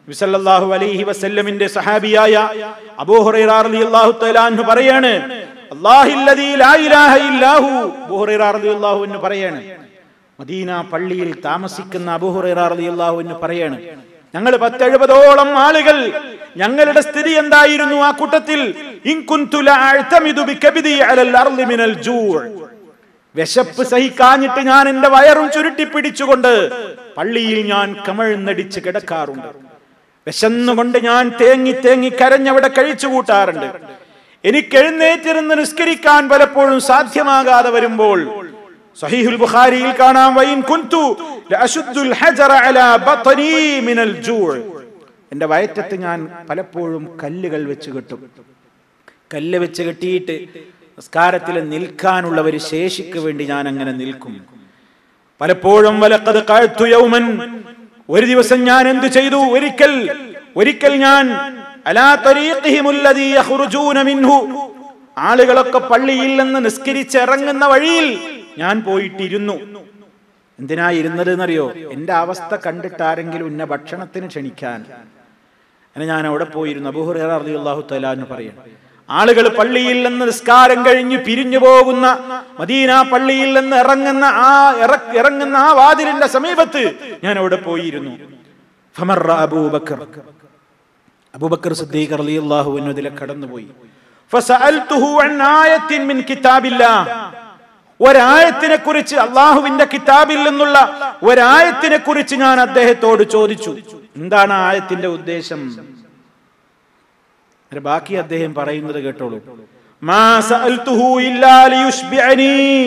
വിസല്ലാഹു അലൈഹി വസല്ലമിന്റെ സഹാബിയായ അബൂ ഹുറൈറ റളിയല്ലാഹു തആല അൻഹു പറയാണ് അല്ലാഹില്ലദീ ലാ ഇലാഹ ഇല്ലാഹു അബൂ ഹുറൈറ റളിയല്ലാഹു അൻഹു പറയാണ് മദീന പള്ളിയിൽ താമസിക്കുന്ന അബൂ ഹുറൈറ റളിയല്ലാഹു അൻഹു പറയാണ് ഞങ്ങൾ പത്തെഴുപതോളം ആളുകൾ ഞങ്ങളുടെ സ്ഥിതി എന്തായിരുന്നു ആ കൂട്ടത്തിൽ ഇൻ കുൻതു ലഅഅ്തമിദു ബികബിദി അലൽ അർളി മിനൽ ജൂഅ് വിശപ്പ് സഹിക്കാഞ്ഞിട്ട് ഞാൻ എന്റെ വയറും ചുരുട്ടി പിടിച്ചുകൊണ്ട് പള്ളിയിൽ ഞാൻ കമഴ്ന്നടിച്ച് കിടക്കാറുണ്ട് വിശന്നുകൊണ്ട് ഞാൻ തേങ്ങി തേങ്ങി കരഞ്ഞവിടെ കഴിച്ചു കൂട്ടാറുണ്ട് എനിക്ക് എഴുന്നേറ്റിരുന്ന് നിസ്കരിക്കാൻ പലപ്പോഴും സാധ്യമാകാതെ വരുമ്പോൾ സഹീഹുൽ ബുഖാരിയിൽ കാണാം വൈൻ കുൻതു ലഅശുദ്ദുൽ ഹജറ അലാ ബത്നി മിനൽ ജൂഅ് എന്റെ വയറ്റത്ത് ഞാൻ പലപ്പോഴും കല്ലുകൾ വെച്ച് കെട്ടും കല്ല് വെച്ച് കെട്ടിയിട്ട് നിസ്കാരത്തിൽ നിൽക്കാനുള്ള ഒരു ശേഷിക്ക് വേണ്ടി ഞാൻ അങ്ങനെ നിൽക്കും പലപ്പോഴും വലക്കത് കാഴ്ത്തു യൗമൻ ഒരു ദിവസം ഞാൻ എന്തു ചെയ്തു ഒരിക്കൽ ഒരിക്കൽ ഞാൻ അലാ തരീഖിഹിമുല്ലദീ യഖ്റുജൂന മിൻഹു ആളുകളൊക്കെ പള്ളിയിൽ നിന്ന് നിസ്കരിച്ച് ഇറങ്ങുന്ന വഴിയിൽ ഞാൻ പോയിട്ടിരുന്നു എന്തിനാ ഇരുന്നത് എന്നറിയോ എന്റെ അവസ്ഥ കണ്ടിട്ട് ആരെങ്കിലും എന്നെ ഭക്ഷണത്തിന് ക്ഷണിക്കാൻ അങ്ങനെ ഞാൻ അവിടെ പോയിരുന്നു അബൂഹുറ അള്ളാഹു തലാന്ന് പറയും ആളുകൾ പള്ളിയിൽ നിന്ന് നിസ്കാരം കഴിഞ്ഞ് പിരിഞ്ഞു പോകുന്ന മദീന പള്ളിയിൽ നിന്ന് ഇറങ്ങുന്ന ആ ഇറ- ഇറങ്ങുന്ന ആ വാതിലിന്റെ സമീപത്ത് ഞാൻ അവിടെ പോയിരുന്നു ഫമറ അബൂബക്കർ അബൂബക്കർ സിദ്ദീഖ് റളിയല്ലാഹു അൻഹു അതിലെ കടന്നുപോയി ഫസഅൽതുഹു അൻ ആയത്തിൻ മിൻ കിതാബില്ലാഹ് ഒരായത്തിനെ കുറിച്ച് അള്ളാഹുവിന്റെ കിതാബിൽ നിന്നുള്ള ഒരായത്തിനെ കുറിച്ച് ഞാൻ അദ്ദേഹത്തോട് ചോദിച്ചു എന്താണ് ആ ആയത്തിന്റെ ഉദ്ദേശം അതിന് ബാക്കി അദ്ദേഹം പറയുന്നത് കേട്ടോളൂ മാ സഅൽതുഹു ഇല്ലാ ലിയുശ്ബിഅനി.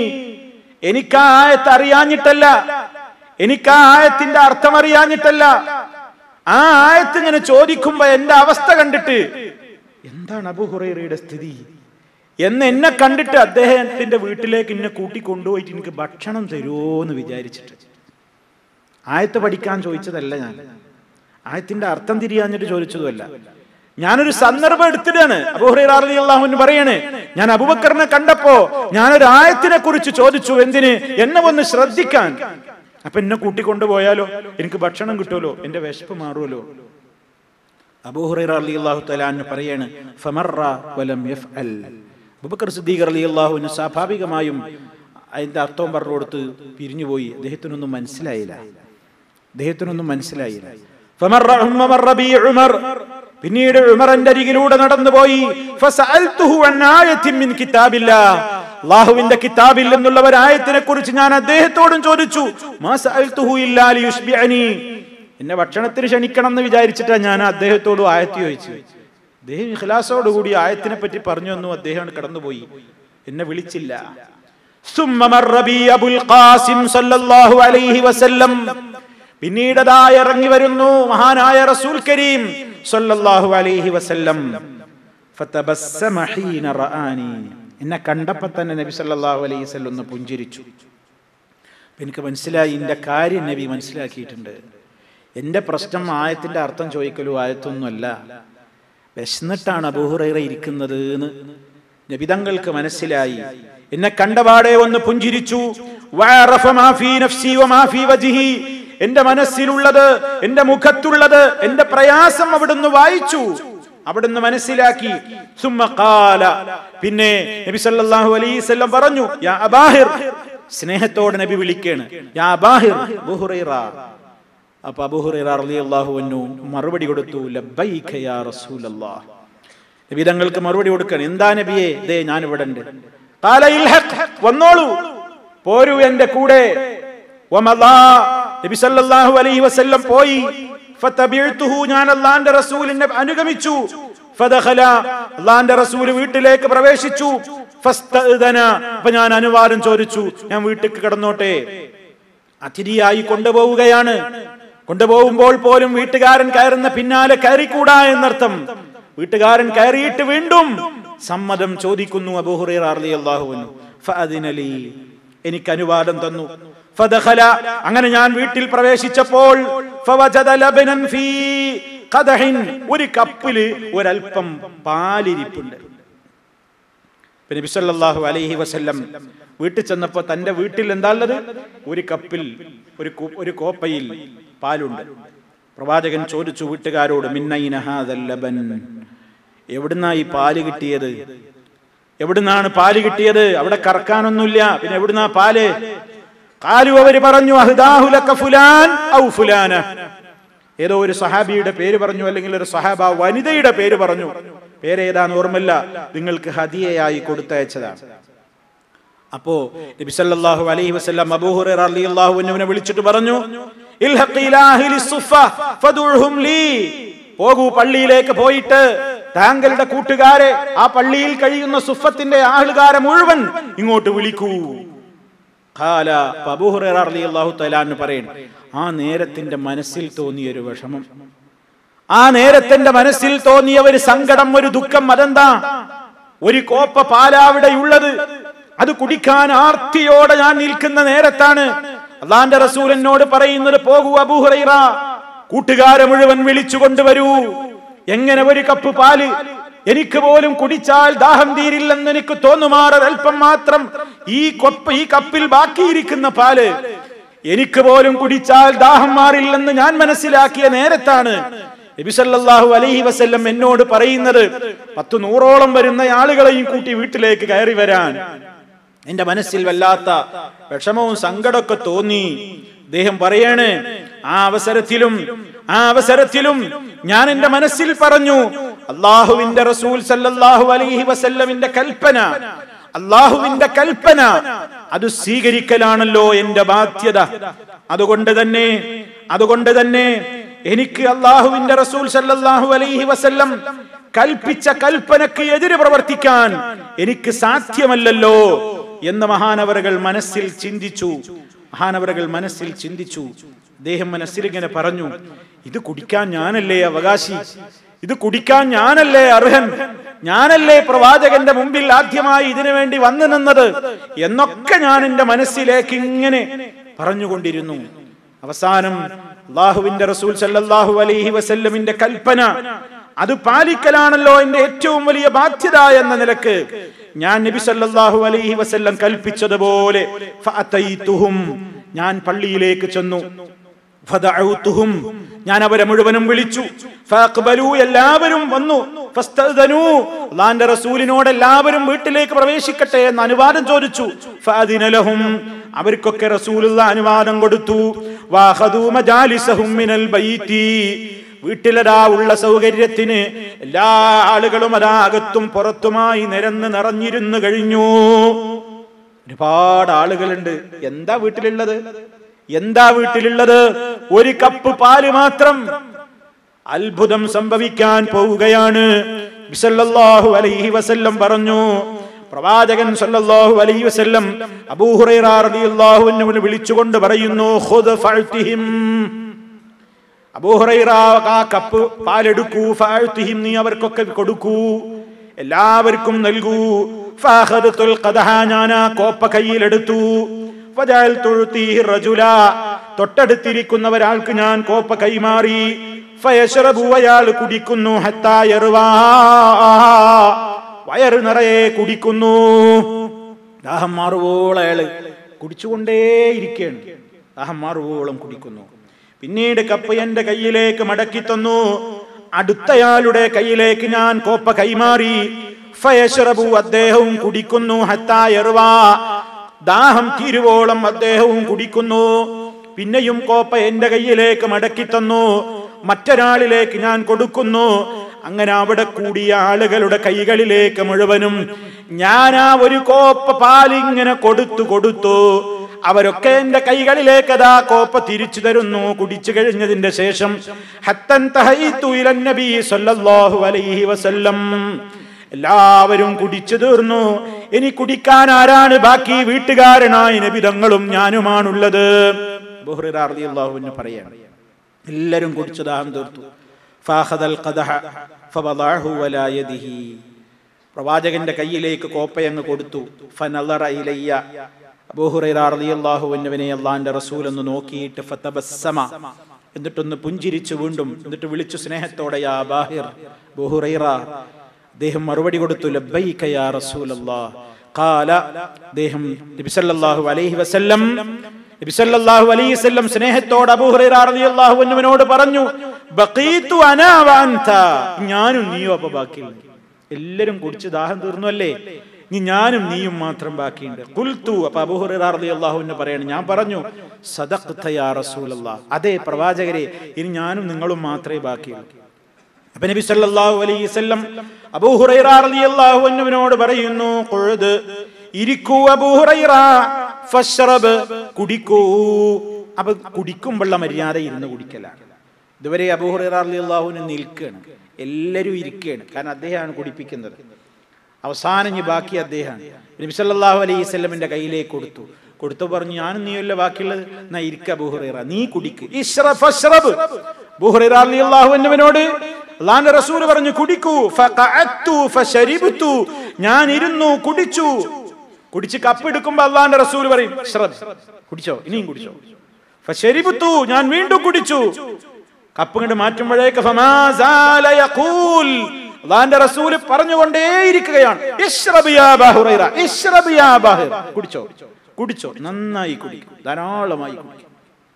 എനിക്ക് ആ ആയത്ത് അറിയാഞ്ഞിട്ടല്ല എനിക്ക് ആ ആയത്തിന്റെ അർത്ഥം അറിയാഞ്ഞിട്ടല്ല ആ ആയത്ത് ഇങ്ങനെ ചോദിക്കുമ്പോ എന്റെ അവസ്ഥ കണ്ടിട്ട് എന്താണ് അബുഹുറയുടെ സ്ഥിതി എന്ന് എന്നെ കണ്ടിട്ട് അദ്ദേഹത്തിന്റെ വീട്ടിലേക്ക് എന്നെ കൂട്ടി കൊണ്ടുപോയിട്ട് എനിക്ക് ഭക്ഷണം തരുമോ എന്ന് വിചാരിച്ചിട്ട് ആയത്ത് പഠിക്കാൻ ചോദിച്ചതല്ല ഞാൻ ആയത്തിന്റെ അർത്ഥം തിരിയാഞ്ഞിട്ട് ചോദിച്ചതുമല്ല ഞാനൊരു സന്ദർഭം എടുത്തിട്ടാണ് അബൂഹുറാഹുന് പറയണേ ഞാൻ അബുബക്കറിനെ കണ്ടപ്പോ ഞാനൊരു ആയത്തിനെ കുറിച്ച് ചോദിച്ചു എന്തിന് എന്നെ ഒന്ന് ശ്രദ്ധിക്കാൻ അപ്പൊ എന്നെ കൂട്ടിക്കൊണ്ടുപോയാലോ എനിക്ക് ഭക്ഷണം കിട്ടുമല്ലോ എന്റെ വിശപ്പ് മാറുമല്ലോ അബൂഹുറൈറ റളിയല്ലാഹു തആല പറയാണ് ഫമറ വലം യഫ്അൽ അബൂബക്കർ സിദ്ദീഖ് റളിയല്ലാഹുവിന് സ്വാഭാവികമായും അതിന്റെ അർത്ഥം പറഞ്ഞു കൊടുത്ത് പിരിഞ്ഞുപോയി അദ്ദേഹത്തിനൊന്നും മനസ്സിലായില്ല അദ്ദേഹത്തിനൊന്നും മനസ്സിലായില്ല ഫമറ ഉമ്മർ ബി ഉമർ പിന്നീട് ഉമറിന്റെ അരികിലൂടെ നടന്നുപോയി ഫസഅൽതുഹു അൻ ആയത്തിൻ മിൻ കിതാബില്ലാഹ് അള്ളാഹുവിന്റെ കിതാബിൽ നിന്നുള്ള ഒരു ആയത്തിനെ കുറിച്ച് ഞാൻ അദ്ദേഹത്തോടും ചോദിച്ചു മാ സഅൽതുഹു ഇല്ലാ ലിയുശ്ബിഅനി എന്നെ ഭക്ഷണത്തിന് ക്ഷണിക്കണം എന്ന് വിചാരിച്ചിട്ടാണ് ഞാൻ അദ്ദേഹത്തോട് ആയത്തി ചോദിച്ചു അദ്ദേഹം ഇഖ്ലാസോടുകൂടി ആയത്തിനെ പറ്റി പറഞ്ഞു എന്നു അദ്ദേഹം കടന്നുപോയി എന്നെ വിളിച്ചില്ല ثم مر بي أبو القاسم صلى الله عليه وسلم പിന്നീട് അതാ ഇറങ്ങി വരുന്നു മഹാനായ റസൂൽ കരീം സല്ലല്ലാഹു അലൈഹി വസല്ലം ഫതബസ്സമ ഹീന റആനി എന്നെ കണ്ടപ്പോൾ തന്നെ നബി സല്ലല്ലാഹു അലൈഹി വസല്ലം ഒന്ന് പുഞ്ചിരിച്ചു അപ്പൊ എനിക്ക് മനസ്സിലായി എൻ്റെ കാര്യം നബി മനസ്സിലാക്കിയിട്ടുണ്ട് എൻ്റെ പ്രശ്നം ആയത്തിന്റെ അർത്ഥം ചോദിക്കലോ ആയത്തൊന്നുമല്ല വിശന്നിട്ടാണ് അബൂഹുറൈറ ഇരിക്കുന്നത് എന്ന് നബിതങ്ങൾക്ക് മനസ്സിലായി എന്നെ കണ്ടപാടെ ഒന്ന് പുഞ്ചിരിച്ചു വഅറഫ മാ ഫീ നഫ്സി വമാ ഫീ വജ്ഹി എന്റെ മനസ്സിലുള്ളത് എന്റെ മുഖത്തുള്ളത് എന്റെ പ്രയാസം അവിടുന്ന് വായിച്ചു അവിടുന്ന് മനസ്സിലാക്കി സുമ്മ ഖാല പിന്നെ നബി സല്ലല്ലാഹു അലൈഹി വസല്ലം പറഞ്ഞു യാ അബാഹിർ സ്നേഹത്തോടെ നബി വിളിക്കാണ് യാ അബാഹിർ അബൂഹുറൈറ അപ്പൊ അബൂഹുറൈറ റളിയല്ലാഹു അൻഹു മറുപടി കൊടുത്തു ലബ്ബൈക യാ റസൂലല്ലാഹ് നബി തങ്ങൾക്ക് മറുപടി കൊടുക്കണം എന്താ നബിയെ ദേ ഞാൻ ഇവിടെ ഉണ്ട് ഖാല ഇൽഹഖ് വന്നോളൂ പോരൂ എന്റെ കൂടെ വമദാ നബി സല്ലല്ലാഹു അലൈഹി വസല്ലം പോയി ഫതബിഅതുഹു ഞാൻ അല്ലാഹുവിന്റെ റസൂലിനെ അനുഗമിച്ചു ഫദഖല അല്ലാഹുവിന്റെ റസൂൽ വീട്ടിലേക്ക് പ്രവേശിച്ചു ഫസ്തഅദന അപ്പൊ ഞാൻ അനുവാദം ചോദിച്ചു ഞാൻ വീട്ടിലേക്ക് കടന്നോട്ടെ അതിഥിയായി കൊണ്ടുപോവുകയാണ് കൊണ്ടുപോകുമ്പോൾ പോലും വീട്ടുകാരൻ കയറുന്ന പിന്നാലെ കയറിക്കൂടാ എന്നർത്ഥം വീട്ടുകാരൻ കയറിയിട്ട് വീണ്ടും സമ്മതം ചോദിക്കുന്നു അബൂഹുറിയാഹുവിനു ഫഅദിനലി എനിക്ക് അനുവാദം തന്നു ഫദഖല അങ്ങനെ ഞാൻ വീട്ടിൽ പ്രവേശിച്ചപ്പോൾ ഫവജദ ലബനൻ ഫീ ഖദഹിൻ ഒരു കപ്പില് ഒരൽപ്പം പാലിരിപ്പുണ്ട് പിന്നെ നബി സല്ലല്ലാഹു അലൈഹി വസല്ലം വീട്ടിൽ ചെന്നപ്പോൾ തന്റെ വീട്ടിൽ എന്താ ഉള്ളത് ഒരു കപ്പിൽ ഒരു കു- ഒരു കോപ്പയിൽ പാലുണ്ട് പ്രവാചകൻ ചോദിച്ചു വീട്ടുകാരോട് മിന്നൈന ഹാദൽ ലബൻ എവിടുന്നാ ഈ പാല് കിട്ടിയത് എവിടുന്നാണ് പാല് കിട്ടിയത് അവിടെ കറക്കാനൊന്നുമില്ല പിന്നെ എവിടുന്നാ പാല് കാലു അവര് പറഞ്ഞു അഹ്ദാഹു ലക ഫുലാൻ ഔ ഫുലാന ഏതോ ഒരു സഹാബിയുടെ പേര് പറഞ്ഞു അല്ലെങ്കിൽ ഒരു സഹാബ വനിതയുടെ പേര് പറഞ്ഞു പേരേതാന്ന് ഓർമ്മല്ല നിങ്ങൾക്ക് ഹദിയയായി കൊടുത്തയച്ചതാണ് അപ്പോ നബി സല്ലല്ലാഹു അലൈഹി വസല്ലം അബൂ ഹുറൈറ റളിയല്ലാഹു അൻഹുവിനെ വിളിച്ചിട്ട് പറഞ്ഞു ഇൽഹഖ് ഇലാ അഹ്ലി സുഫ ഫദുഹും ലീ പോകൂ പള്ളിയിലേക്ക് പോയിട്ട് താങ്കളുടെ കൂട്ടുകാരെ ആ പള്ളിയിൽ കഴിയുന്ന സുഫത്തിന്റെ ആളുകാരെ മുഴുവൻ ഇങ്ങോട്ട് വിളിക്കൂ ഖാല അബൂ ഹുറൈറ റളിയല്ലാഹു തആല എന്ന് പറയുന്നു ആ നേരത്തിന്റെ മനസ്സിൽ തോന്നിയ ഒരു വിഷമം ആ നേരത്തിന്റെ മനസ്സിൽ തോന്നിയ ഒരു സങ്കടം ഒരു ദുഃഖം അതെന്താ ഒരു കോപ്പ പാലാവിടെയുള്ളത് അത് കുടിക്കാൻ ആർത്തിയോടെ ഞാൻ നിൽക്കുന്ന നേരത്താണ് അള്ളാന്റെ റസൂൽ എന്നോട് പറയുന്നത് പോകൂ അബൂഹുറൈറ കൂട്ടുകാരെ മുഴുവൻ വിളിച്ചു കൊണ്ടുവരൂ എങ്ങനെ ഒരു കപ്പ് പാല് എനിക്ക് പോലും കുടിച്ചാൽ ദാഹം തീരില്ലെന്ന് എനിക്ക് തോന്നുമാറ് അല്പം മാത്രം ഈ കൊപ്പ് ഈ കപ്പിൽ ബാക്കിയിരിക്കുന്ന പാല് എനിക്ക് പോലും കുടിച്ചാൽ ദാഹം മാറില്ലെന്ന് ഞാൻ മനസ്സിലാക്കിയ നേരത്താണ് നബിസല്ലാഹു അലൈഹി വസല്ലം എന്നോട് പറയുന്നത് പത്ത് നൂറോളം വരുന്ന ആളുകളെയും കൂട്ടി വീട്ടിലേക്ക് കയറി വരാൻ എന്റെ മനസ്സിൽ വല്ലാത്ത വിഷമവും സങ്കടമൊക്കെ തോന്നി അദ്ദേഹം പറയാണ് ആ അവസരത്തിലും ആ അവസരത്തിലും ഞാൻ എന്റെ മനസ്സിൽ പറഞ്ഞു അള്ളാഹുവിന്റെ റസൂൽ സല്ലല്ലാഹു അലൈഹി വസല്ലമിന്റെ കൽപ്പന അള്ളാഹുവിന്റെ കൽപ്പന അത് സ്വീകരിക്കലാണല്ലോ എന്റെ ബാധ്യത അതുകൊണ്ട് തന്നെ അതുകൊണ്ട് തന്നെ എനിക്ക് അള്ളാഹുവിന്റെ റസൂൽ സല്ലല്ലാഹു അലൈഹി വസല്ലം കൽപ്പിച്ച കൽപ്പനക്ക് എതിര് പ്രവർത്തിക്കാൻ എനിക്ക് സാധ്യമല്ലല്ലോ എന്ന് മഹാനവറുകൾ മനസ്സിൽ ചിന്തിച്ചു മഹാനവറുകൾ മനസ്സിൽ ചിന്തിച്ചു അദ്ദേഹം മനസ്സിൽ ഇങ്ങനെ പറഞ്ഞു ഇത് കുടിക്കാൻ ഞാനല്ലേ അവകാശി ഇത് കുടിക്കാൻ ഞാനല്ലേ അർഹൻ ഞാനല്ലേ പ്രവാചകന്റെ മുമ്പിൽ ആദ്യമായി ഇതിനു വേണ്ടി വന്നു നിന്നത് എന്നൊക്കെ ഞാൻ എന്റെ മനസ്സിലേക്ക് ഇങ്ങനെ പറഞ്ഞുകൊണ്ടിരുന്നു അവസാനം അള്ളാഹുവിന്റെ റസൂൽ സല്ലല്ലാഹു അലൈഹി വസല്ലമിന്റെ കൽപ്പന അത് പാലിക്കലാണല്ലോ എന്റെ ഏറ്റവും വലിയ ബാധ്യത എന്ന നിലക്ക് ഞാൻ നബി സല്ലല്ലാഹു അലൈഹി വസല്ലം കൽപ്പിച്ചതുപോലെ ഫഅതൈതുഹും ഞാൻ പള്ളിയിലേക്ക് ചെന്നു ഫദഅഉതുഹും ഞാൻ അവരെ മുഴുവനും വിളിച്ചു ഫഅഖ്ബലു എല്ലാവരും വന്നു ഫസ്തഅദനു അല്ലാഹുവിന്റെ റസൂലിനോട് എല്ലാവരും വീട്ടിലേക്ക് പ്രവേശിക്കട്ടെ എന്ന് അനുവാദം ചോദിച്ചു ഫഅദിന ലഹും അവർക്കൊക്കെ റസൂലുള്ള അനുവാദം കൊടുത്തു വാഖദു മജാലിസഹും മിനൽ ബൈത്തി വീട്ടിലതാ ഉള്ള സൗകര്യത്തിന് എല്ലാ ആളുകളും അതാ അകത്തും പുറത്തുമായി നിരന്ന് നിറഞ്ഞിരുന്നു കഴിഞ്ഞു ഒരുപാട് ആളുകളുണ്ട് എന്താ വീട്ടിലുള്ളത് എന്താ വീട്ടിലുള്ളത് ഒരു കപ്പ് പാല് മാത്രം അത്ഭുതം സംഭവിക്കാൻ പോവുകയാണ് ബിസല്ലല്ലാഹു അലൈഹി വസല്ലം പറഞ്ഞു പ്രവാചകൻ സല്ലല്ലാഹു അലൈഹി വസല്ലം അബൂ ഹുറൈറ റളിയല്ലാഹു അൻഹുവിനെ വിളിച്ചുകൊണ്ട് പറയുന്നു ഖുദ് ഫഅൽതിഹിം അബൂ ഹുറൈറ ആ കപ്പ് പാലെടുക്കൂ ഫഅൽതിഹിം നീ അവർക്കൊക്കെ കൊടുക്കൂ എല്ലാവർക്കും നൽകൂ ഫഅഖദതുൽ ഖദഹ ഞാൻ ആ കോപ്പ കയ്യിലെടുത്തു ഫജഅൽതു ഉതീഹി റജുല തൊട്ടടുത്തിരിക്കുന്ന ഒരാൾക്ക് ഞാൻ കോപ്പ കൈമാറി ഫയശ്റബു അയാൾ കുടിക്കുന്നു ഹത്താ യർവാ വയറ് നിറയെ കുടിക്കുന്നു ദാഹം മാറുവോളം അയാള് കുടിച്ചുകൊണ്ടേയിരിക്കുകയാണ് ദാഹം മാറുവോളം കുടിക്കുന്നു പിന്നീട് കപ്പ് എന്റെ കയ്യിലേക്ക് മടക്കി തന്നു അടുത്തയാളുടെ കയ്യിലേക്ക് ഞാൻ കോപ്പ കൈമാറി ഫയശ്റബു അദ്ദേഹവും കുടിക്കുന്നു ഹത്താ യർവാ ദാഹം തീരുവോളം അദ്ദേഹവും കുടിക്കുന്നു പിന്നെയും കോപ്പ എന്റെ കയ്യിലേക്ക് മടക്കി തന്നു മറ്റൊരാളിലേക്ക് ഞാൻ കൊടുക്കുന്നു അങ്ങനെ അവിടെ കൂടിയ ആളുകളുടെ കൈകളിലേക്ക് മുഴുവനും ഞാൻ ആ ഒരു കോപ്പ പാലിങ്ങനെ കൊടുത്തു കൊടുത്തു അവരൊക്കെ എന്റെ കൈകളിലേക്ക് അതാ കോപ്പ തിരിച്ചു തരുന്നു കുടിച്ചു കഴിഞ്ഞതിന്റെ ശേഷം ഹത്തൻ തഹൈതു ഇലൻ നബി സല്ലല്ലാഹു അലൈഹി വസല്ലം എല്ലാവരും കുടിച്ചു തീർന്നു ഇനി കുടിക്കാൻ ആരാണ് ബാക്കി വീട്ടുകാരനായ നബിതങ്ങളും ഞാനുമാണുള്ളത് ബുഹ്റിറാഹുവിന് പറയാണ് എല്ലാരും കുടിച്ചു ദാഹം തീർത്തു ഫാഹദൽ ഖദഹ ഫവദഅഹു വലാ യദിഹി പ്രവാചകന്റെ കയ്യിലേക്ക് കോപ്പയങ്ങ് കൊടുത്തു ഫനളറ ഇലയ്യ അബൂഹുറൈറ റളിയല്ലാഹു അൻഹുവിനെ അള്ളാന്റെ റസൂൽ ഒന്ന് നോക്കിയിട്ട് ഫതബസ്സമ എന്നിട്ടൊന്ന് പുഞ്ചിരിച്ചു വീണ്ടും എന്നിട്ട് വിളിച്ചു സ്നേഹത്തോടെ യാ ബാഹിർ ബുഹുറൈറ അദ്ദേഹം മറുപടി കൊടുത്തു ലബ്ബൈക യാ റസൂലല്ലാഹ് ഖാല അദ്ദേഹം നബി സല്ലല്ലാഹു അലൈഹി വസല്ലം നബി സല്ലല്ലാഹു അലൈഹി വസല്ലം സ്നേഹത്തോടെ അബൂ ഹുറൈറ റളിയല്ലാഹു അൻഹുവിനോട് പറഞ്ഞു ബഖീതു അനാ വ അൻത. ഞാനും നീയും അപ്പൊ ബാക്കിയുണ്ട് എല്ലാരും കുടിച്ച് ദാഹം തീർന്നു അല്ലേ ഇനി ഞാനും നീയും മാത്രം ബാക്കിയുണ്ട് കുൽത്തു അപ്പൊ അബൂഹുറാഹുവിന് പറയാണ് ഞാൻ പറഞ്ഞു സദഖ്ത യാ റസൂലല്ലാഹ് അതെ പ്രവാചകരെ ഇനി ഞാനും നിങ്ങളും മാത്രമേ ബാക്കിയുള്ളൂ അപ്പൊ നബി സല്ലല്ലാഹു അലൈഹി വസല്ലം അബൂ ഹുറൈറ റളിയല്ലാഹു അൻഹുവിനോട് പറയുന്നു ഖുഅദ് ഇരിക്കൂ അബൂ ഹുറൈറ ഫശ്റബ് കുടിക്കൂ അപ്പൊ കുടിക്കുമ്പോഴുള്ള മര്യാദ ഇരുന്ന് കുടിക്കലാണ് ഇതുവരെ അബൂ ഹുറൈറ റളിയല്ലാഹു അൻഹു നിൽക്കുകയാണ് എല്ലാവരും ഇരിക്കുകയാണ് കാരണം അദ്ദേഹമാണ് കുടിപ്പിക്കുന്നത് അവസാനം ഇനി ബാക്കി അദ്ദേഹമാണ് നബി സല്ലല്ലാഹു അലൈഹി വസല്ലമിന്റെ കയ്യിലേക്ക് കൊടുത്തു കൊടുത്തു പറഞ്ഞു ഞാനും നീയല്ല ബാക്കിയുള്ളത് എന്നാ ഇരിക്ക ബുഹുറൈറ നീ കുടിക്ക് ഇശ്റഫ് അശ്റബ് ബുഹുറൈറ റളിയല്ലാഹു അൻഹുവിനോട് അള്ളാന്റെ റസൂൽ പറഞ്ഞു കുടിക്കൂ ഫഖഅത്തു ഫശരിബ്തു ഞാൻ ഇരുന്നു കുടിച്ചു കുടിച്ച് കപ്പ് എടുക്കുമ്പോ അള്ളാന്റെ റസൂൽ പറയും ഇശ്റബ് കുടിച്ചോ ഇനിയും കുടിച്ചോ ഫശരിബ്തു ഞാൻ വീണ്ടും കുടിച്ചു കപ്പ് കണ്ട് മാറ്റുമ്പോഴേക്ക് ഫമാ സാല യഖൂൽ അള്ളാന്റെ റസൂല് പറഞ്ഞുകൊണ്ടേയിരിക്കുകയാണ് ഇശ്റബ് യാ ബഹുറൈറ ഇശ്റബ് യാ ബഹർ കുടിച്ചോ കുടിച്ചോ നന്നായി കുടിക്കും ധാരാളമായി കുടിക്കും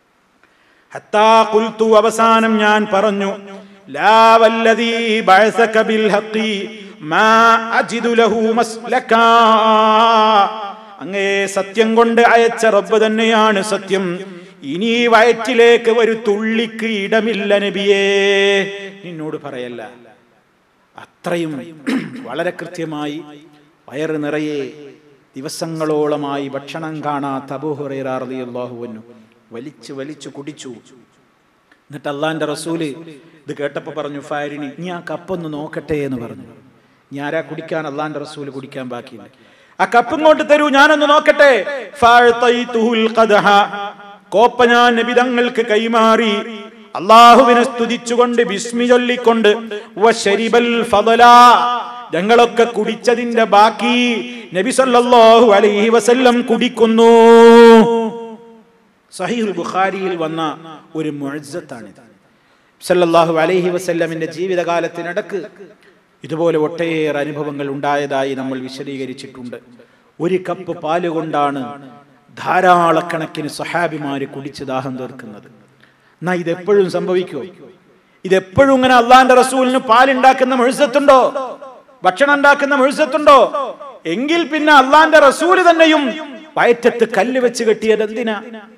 ഹത്താ ഖുൽതു അവസാനം ഞാൻ പറഞ്ഞു ലാ വല്ലദീ ബഅസക ബിൽ ഹഖി മാ അജിദു ലഹു മസ്ലകാ അങ്ങേ സത്യം കൊണ്ട് അയച്ച റബ്ബ് തന്നെയാണ് സത്യം ഇനി ഈ വയറ്റിലേക്ക് ഒരു തുള്ളിക്ക് ഇടമില്ല നബിയേ നിന്നോട് പറയല്ല അത്രയും വളരെ കൃത്യമായി വയറ് നിറയെ ദിവസങ്ങളോളമായി ഭക്ഷണം കാണാത്ത അബൂഹുറൈറാറിയാഹുവന്നു വലിച്ചു വലിച്ചു കുടിച്ചു എന്നിട്ട് അള്ളാന്റെ റസൂല് ഇത് കേട്ടപ്പോ പറഞ്ഞു ഫാരിണി നീ ആ കപ്പൊന്ന് നോക്കട്ടെ എന്ന് പറഞ്ഞു ഞാരാ കുടിക്കാൻ അള്ളാന്റെ റസൂല് കുടിക്കാൻ ബാക്കിയില്ല ആ കപ്പ് ഇങ്ങോട്ട് തരൂ ഞാനൊന്ന് നോക്കട്ടെ ഫഅഴ്തൈതുഹുൽ ഖദ്ഹ. കോപ്പ ഞാൻ നബിതങ്ങൾക്ക് കൈമാറി അള്ളാഹുവിനെ സ്തുതിച്ചുകൊണ്ട് ബിസ്മി ചൊല്ലിക്കൊണ്ട് വശരിബൽ ഫദല ഞങ്ങളൊക്കെ കുടിച്ചതിന്റെ ബാക്കി നബി സല്ലല്ലാഹു അലൈഹി വസല്ലം കുടിക്കുന്നു സഹീഹുൽ ബുഖാരിയിൽ വന്ന ഒരു മുഅജ്ജത്താണിത് സല്ലല്ലാഹു അലൈഹി വസല്ലമിന്റെ ജീവിതകാലത്തിനിടക്ക് ഇതുപോലെ ഒട്ടേറെ അനുഭവങ്ങൾ ഉണ്ടായതായി നമ്മൾ വിശദീകരിച്ചിട്ടുണ്ട് ഒരു കപ്പ് പാല് കൊണ്ടാണ് ധാരാളക്കണക്കിന് സഹാബിമാര് കുടിച്ച് ദാഹം തീർക്കുന്നത് എന്നാ ഇതെപ്പോഴും സംഭവിക്കുമോ ഇതെപ്പോഴും ഇങ്ങനെ അള്ളാന്റെ റസൂലിന് പാലുണ്ടാക്കുന്ന മുഴുസത്തുണ്ടോ ഭക്ഷണം ഉണ്ടാക്കുന്ന മുഴുസത്തുണ്ടോ എങ്കിൽ പിന്നെ അള്ളാന്റെ റസൂല് തന്നെയും വയറ്റത്ത് കല്ല് വെച്ച് കെട്ടിയത് എന്തിനാ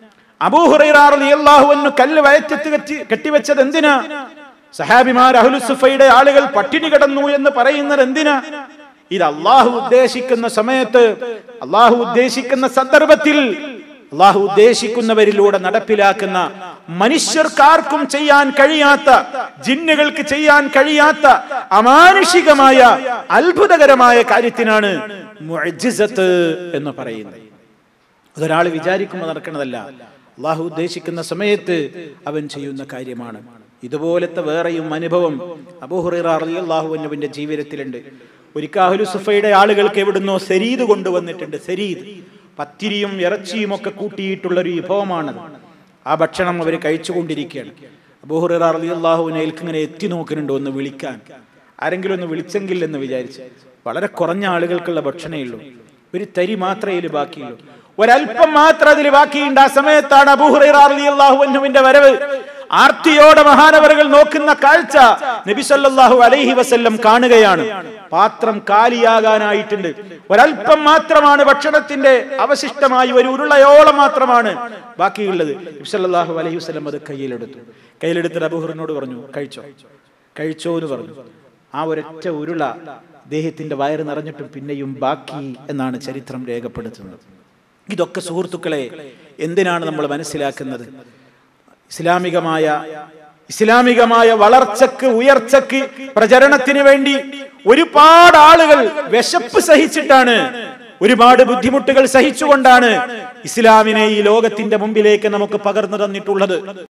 അബൂഹുറൈറാഹുവിന് കല്ല് വയറ്റത്ത് കെട്ടി കെട്ടിവെച്ചത് എന്തിനാ സഹാബിമാർ അഹ്ലുസുഫയുടെ ആളുകൾ പട്ടിണി കിടന്നു എന്ന് പറയുന്നത് എന്തിനാ ഇത് അള്ളാഹു ഉദ്ദേശിക്കുന്ന സമയത്ത് അള്ളാഹു ഉദ്ദേശിക്കുന്ന സന്ദർഭത്തിൽ അള്ളാഹു ഉദ്ദേശിക്കുന്നവരിലൂടെ നടപ്പിലാക്കുന്ന മനുഷ്യർക്കാർക്കും ചെയ്യാൻ കഴിയാത്ത ജിന്നുകൾക്ക് ചെയ്യാൻ കഴിയാത്ത അമാനുഷികമായ അത്ഭുതകരമായ കാര്യത്തിനാണ് മുഅ്ജിസത്ത് എന്ന് പറയുന്നത് അതൊരാൾ വിചാരിക്കുമ്പോൾ നടക്കുന്നതല്ല അള്ളാഹു ഉദ്ദേശിക്കുന്ന സമയത്ത് അവൻ ചെയ്യുന്ന കാര്യമാണ് ഇതുപോലത്തെ വേറെയും അനുഭവം അബൂഹുറാഹുവിന്റെ ജീവിതത്തിലുണ്ട് ഒരിക്കൽ സുഫയുടെ ആളുകൾക്ക് എവിടുന്നോ സെരീദ് കൊണ്ടുവന്നിട്ടുണ്ട് സെരീദ് പത്തിരിയും ഇറച്ചിയും ഒക്കെ കൂട്ടിയിട്ടുള്ള ഒരു വിഭവമാണത് ആ ഭക്ഷണം അവർ കഴിച്ചുകൊണ്ടിരിക്കുകയാണ് അബൂഹുറാഹുവിനെ ഇങ്ങനെ എത്തി നോക്കുന്നുണ്ടോ ഒന്ന് വിളിക്കാൻ ആരെങ്കിലും ഒന്ന് വിളിച്ചെങ്കിൽ എന്ന് വിചാരിച്ച് വളരെ കുറഞ്ഞ ആളുകൾക്കുള്ള ഭക്ഷണമേ ഉള്ളൂ ഒരു തരി മാത്രമേ ഇതിൽ ബാക്കിയുള്ളൂ ഒരല്പം മാത്രം അതിൽ ബാക്കിയുണ്ട് ആ സമയത്താണ് അബൂഹുറിന്റെ വരവ് ആർത്തിയോടെ മഹാനവറുകൾ നോക്കുന്ന കാഴ്ച നബി സല്ലല്ലാഹു അലൈഹി വസല്ലം കാണുകയാണ് പാത്രം കാലിയാകാനായിട്ടുണ്ട് ഒരല്പം മാത്രമാണ് ഭക്ഷണത്തിന്റെ അവശിഷ്ടമായി ഒരു ഉരുളയോളം മാത്രമാണ് ബാക്കിയുള്ളത് നബി സല്ലല്ലാഹു അലൈഹി വസല്ലം അത് കയ്യിലെടുത്തു കയ്യിലെടുത്തിട്ട് അബൂഹുറിനോട് പറഞ്ഞു കഴിച്ചോ കഴിച്ചോ എന്ന് പറഞ്ഞു ആ ഒരൊറ്റ ഉരുള അദ്ദേഹത്തിന്റെ വയറ് നിറഞ്ഞിട്ടും പിന്നെയും ബാക്കി എന്നാണ് ചരിത്രം രേഖപ്പെടുത്തുന്നത് ഇതൊക്കെ സുഹൃത്തുക്കളെ എന്തിനാണ് നമ്മൾ മനസ്സിലാക്കുന്നത് ഇസ്ലാമികമായ ഇസ്ലാമികമായ വളർച്ചക്ക് ഉയർച്ചക്ക് പ്രചരണത്തിന് വേണ്ടി ഒരുപാട് ആളുകൾ വിശപ്പ് സഹിച്ചിട്ടാണ് ഒരുപാട് ബുദ്ധിമുട്ടുകൾ സഹിച്ചുകൊണ്ടാണ് ഇസ്ലാമിനെ ഈ ലോകത്തിന്റെ മുമ്പിലേക്ക് നമുക്ക് പകർന്നു തന്നിട്ടുള്ളത്